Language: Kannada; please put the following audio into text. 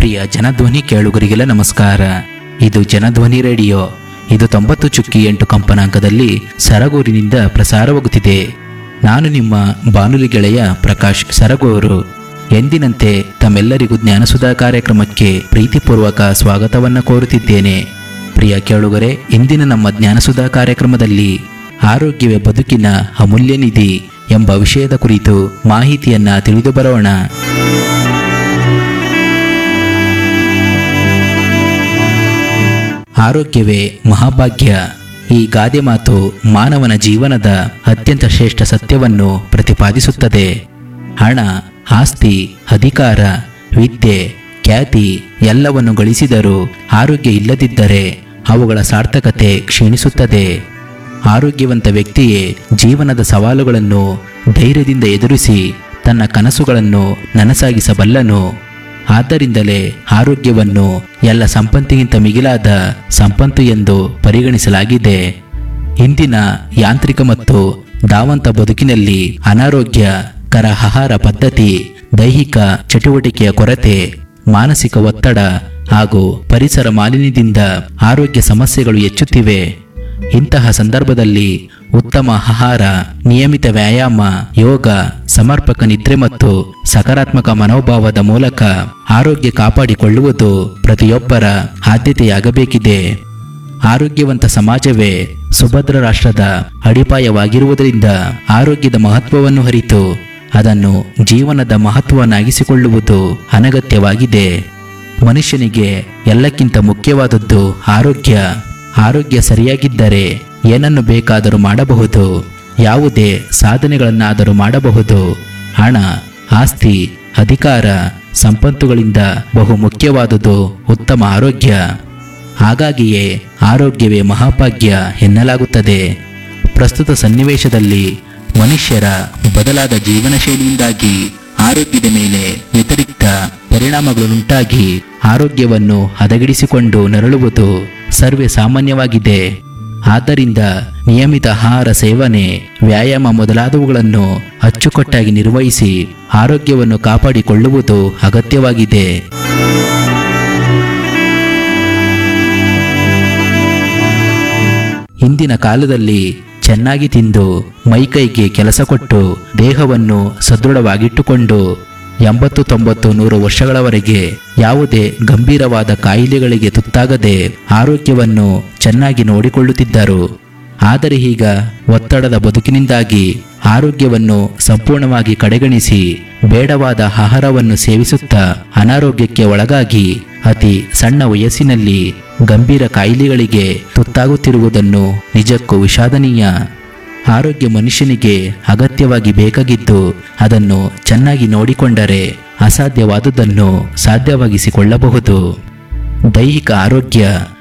ಪ್ರಿಯ ಜನಧ್ವನಿ ಕೇಳುಗರಿಗೆಲ್ಲ ನಮಸ್ಕಾರ ಇದು ಜನಧ್ವನಿ ರೇಡಿಯೋ ಇದು ತೊಂಬತ್ತು ಚುಕ್ಕಿ ಎಂಟು ಕಂಪನಾಂಕದಲ್ಲಿ ಸರಗೂರಿನಿಂದ ಪ್ರಸಾರವಾಗುತ್ತಿದೆ ನಾನು ನಿಮ್ಮ ಬಾನುಲಿ ಗೆಳೆಯ ಪ್ರಕಾಶ್ ಸರಗೂರು ಎಂದಿನಂತೆ ತಮ್ಮೆಲ್ಲರಿಗೂ ಜ್ಞಾನಸುಧಾ ಕಾರ್ಯಕ್ರಮಕ್ಕೆ ಪ್ರೀತಿಪೂರ್ವಕ ಸ್ವಾಗತವನ್ನು ಕೋರುತ್ತಿದ್ದೇನೆ ಪ್ರಿಯ ಕೇಳುಗರೆ ಇಂದಿನ ನಮ್ಮ ಜ್ಞಾನಸುಧಾ ಕಾರ್ಯಕ್ರಮದಲ್ಲಿ ಆರೋಗ್ಯವೇ ಬದುಕಿನ ಅಮೂಲ್ಯ ನಿಧಿ ಎಂಬ ವಿಷಯದ ಕುರಿತು ಮಾಹಿತಿಯನ್ನ ತಿಳಿದು ಬರೋಣ ಆರೋಗ್ಯವೇ ಮಹಾಭಾಗ್ಯ ಈ ಗಾದೆ ಮಾತು ಮಾನವನ ಜೀವನದ ಅತ್ಯಂತ ಶ್ರೇಷ್ಠ ಸತ್ಯವನ್ನು ಪ್ರತಿಪಾದಿಸುತ್ತದೆ ಹಣ ಆಸ್ತಿ ಅಧಿಕಾರ ವಿದ್ಯೆ ಖ್ಯಾತಿ ಎಲ್ಲವನ್ನು ಗಳಿಸಿದರೂ ಆರೋಗ್ಯ ಇಲ್ಲದಿದ್ದರೆ ಅವುಗಳ ಸಾರ್ಥಕತೆ ಕ್ಷೀಣಿಸುತ್ತದೆ ಆರೋಗ್ಯವಂತ ವ್ಯಕ್ತಿಯೇ ಜೀವನದ ಸವಾಲುಗಳನ್ನು ಧೈರ್ಯದಿಂದ ಎದುರಿಸಿ ತನ್ನ ಕನಸುಗಳನ್ನು ನನಸಾಗಿಸಬಲ್ಲನು ಆದ್ದರಿಂದಲೇ ಆರೋಗ್ಯವನ್ನು ಎಲ್ಲ ಸಂಪತ್ತಿಗಿಂತ ಮಿಗಿಲಾದ ಸಂಪತ್ತು ಎಂದು ಪರಿಗಣಿಸಲಾಗಿದೆ ಇಂದಿನ ಯಾಂತ್ರಿಕ ಮತ್ತು ಧಾವಂತ ಬದುಕಿನಲ್ಲಿ ಅನಾರೋಗ್ಯ ಕರ ಆಹಾರ ಪದ್ಧತಿ ದೈಹಿಕ ಚಟುವಟಿಕೆಯ ಕೊರತೆ ಮಾನಸಿಕ ಒತ್ತಡ ಹಾಗೂ ಪರಿಸರ ಮಾಲಿನ್ಯದಿಂದ ಆರೋಗ್ಯ ಸಮಸ್ಯೆಗಳು ಹೆಚ್ಚುತ್ತಿವೆ ಇಂತಹ ಸಂದರ್ಭದಲ್ಲಿ ಉತ್ತಮ ಆಹಾರ ನಿಯಮಿತ ವ್ಯಾಯಾಮ ಯೋಗ ಸಮರ್ಪಕ ನಿದ್ರೆ ಮತ್ತು ಸಕಾರಾತ್ಮಕ ಮನೋಭಾವದ ಮೂಲಕ ಆರೋಗ್ಯ ಕಾಪಾಡಿಕೊಳ್ಳುವುದು ಪ್ರತಿಯೊಬ್ಬರ ಆದ್ಯತೆಯಾಗಬೇಕಿದೆ ಆರೋಗ್ಯವಂತ ಸಮಾಜವೇ ಸುಭದ್ರ ರಾಷ್ಟ್ರದ ಅಡಿಪಾಯವಾಗಿರುವುದರಿಂದ ಆರೋಗ್ಯದ ಮಹತ್ವವನ್ನು ಅರಿತು ಅದನ್ನು ಜೀವನದ ಮಹತ್ವವನ್ನಾಗಿಸಿಕೊಳ್ಳುವುದು ಅನಗತ್ಯವಾಗಿದೆ ಮನುಷ್ಯನಿಗೆ ಎಲ್ಲಕ್ಕಿಂತ ಮುಖ್ಯವಾದದ್ದು ಆರೋಗ್ಯ ಆರೋಗ್ಯ ಸರಿಯಾಗಿದ್ದರೆ ಏನನ್ನು ಬೇಕಾದರೂ ಮಾಡಬಹುದು ಯಾವುದೇ ಸಾಧನೆಗಳನ್ನಾದರೂ ಮಾಡಬಹುದು ಹಣ ಆಸ್ತಿ ಅಧಿಕಾರ ಸಂಪತ್ತುಗಳಿಂದ ಬಹು ಮುಖ್ಯವಾದುದು ಉತ್ತಮ ಆರೋಗ್ಯ ಹಾಗಾಗಿಯೇ ಆರೋಗ್ಯವೇ ಮಹಾಭಾಗ್ಯ ಎನ್ನಲಾಗುತ್ತದೆ ಪ್ರಸ್ತುತ ಸನ್ನಿವೇಶದಲ್ಲಿ ಮನುಷ್ಯರ ಬದಲಾದ ಜೀವನ ಶೈಲಿಯಿಂದಾಗಿ ಆರೋಗ್ಯದ ಮೇಲೆ ವ್ಯತಿರಿಕ್ತ ಪರಿಣಾಮಗಳುಂಟಾಗಿ ಆರೋಗ್ಯವನ್ನು ಹದಗೆಡಿಸಿಕೊಂಡು ನರಳುವುದು ಸರ್ವೇ ಸಾಮಾನ್ಯವಾಗಿದೆ ಆದ್ದರಿಂದ ನಿಯಮಿತ ಆಹಾರ ಸೇವನೆ ವ್ಯಾಯಾಮ ಮೊದಲಾದವುಗಳನ್ನು ಅಚ್ಚುಕಟ್ಟಾಗಿ ನಿರ್ವಹಿಸಿ ಆರೋಗ್ಯವನ್ನು ಕಾಪಾಡಿಕೊಳ್ಳುವುದು ಅಗತ್ಯವಾಗಿದೆ ಇಂದಿನ ಕಾಲದಲ್ಲಿ ಚೆನ್ನಾಗಿ ತಿಂದು ಮೈಕೈಗೆ ಕೆಲಸ ಕೊಟ್ಟು ದೇಹವನ್ನು ಸದೃಢವಾಗಿಟ್ಟುಕೊಂಡು ಎಂಬತ್ತು ತೊಂಬತ್ತು ನೂರು ವರ್ಷಗಳವರೆಗೆ ಯಾವುದೇ ಗಂಭೀರವಾದ ಕಾಯಿಲೆಗಳಿಗೆ ತುತ್ತಾಗದೆ ಆರೋಗ್ಯವನ್ನು ಚೆನ್ನಾಗಿ ನೋಡಿಕೊಳ್ಳುತ್ತಿದ್ದರು ಆದರೆ ಈಗ ಒತ್ತಡದ ಬದುಕಿನಿಂದಾಗಿ ಆರೋಗ್ಯವನ್ನು ಸಂಪೂರ್ಣವಾಗಿ ಕಡೆಗಣಿಸಿ ಬೇಡವಾದ ಆಹಾರವನ್ನು ಸೇವಿಸುತ್ತಾ ಅನಾರೋಗ್ಯಕ್ಕೆ ಒಳಗಾಗಿ ಅತಿ ಸಣ್ಣ ವಯಸ್ಸಿನಲ್ಲಿ ಗಂಭೀರ ಕಾಯಿಲೆಗಳಿಗೆ ತುತ್ತಾಗುತ್ತಿರುವುದನ್ನು ನಿಜಕ್ಕೂ ವಿಷಾದನೀಯ ಆರೋಗ್ಯ ಮನುಷ್ಯನಿಗೆ ಅಗತ್ಯವಾಗಿ ಬೇಕಾಗಿದ್ದು ಅದನ್ನು ಚೆನ್ನಾಗಿ ನೋಡಿಕೊಂಡರೆ ಅಸಾಧ್ಯವಾದುದನ್ನು ಸಾಧ್ಯವಾಗಿಸಿಕೊಳ್ಳಬಹುದು ದೈಹಿಕ ಆರೋಗ್ಯ